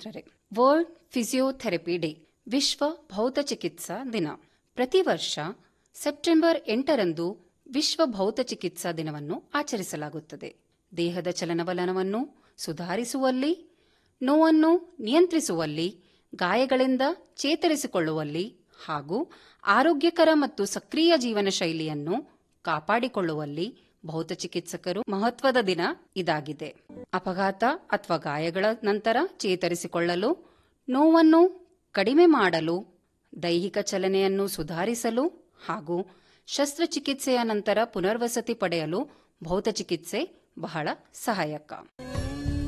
ಮಿತ್ರರೇ world physiotherapy day ವಿಶ್ವ ಭೌತ ಚಿಕಿತ್ಸಾ ದಿನ ಪ್ರತಿ ವರ್ಷ ಸೆಪ್ಟೆಂಬರ್ ಎಂಟರಂದು ವಿಶ್ವ ಭೌತ ಚಿಕಿತ್ಸಾ ದಿನವನ್ನು ಆಚರಿಸಲಾಗುತ್ತದೆ ದೇಹದ ಚಲನವಲನವನ್ನು ಸುಧಾರಿಸುವಲ್ಲಿ ನೋವನ್ನು ನಿಯಂತ್ರಿಸುವಲ್ಲಿ ಗಾಯಗಳಿಂದ ಚೇತರಿಸಿಕೊಳ್ಳುವಲ್ಲಿ ಹಾಗೂ ಆರೋಗ್ಯಕರ ಮತ್ತು ಸಕ್ರಿಯ ಜೀವನ ಶೈಲಿಯನ್ನು ಕಾಪಾಡಿಕೊಳ್ಳುವಲ್ಲಿ ಭೌತ ಚಿಕಿತ್ಸಕರು ಮಹತ್ವದ ದಿನ ಇದಾಗಿದೆ ಅಪಘಾತ ಅಥವಾ ಗಾಯಗಳ ನಂತರ ಚೇತರಿಸಿಕೊಳ್ಳಲು ನೋವನ್ನು ಕಡಿಮೆ ಮಾಡಲು ದೈಹಿಕ ಚಲನೆಯನ್ನು ಸುಧಾರಿಸಲು ಹಾಗೂ ಶಸ್ತ್ರಚಿಕಿತ್ಸೆಯ ನಂತರ ಪುನರ್ವಸತಿ ಪಡೆಯಲು ಭೌತ ಚಿಕಿತ್ಸೆ ಬಹಳ ಸಹಾಯಕ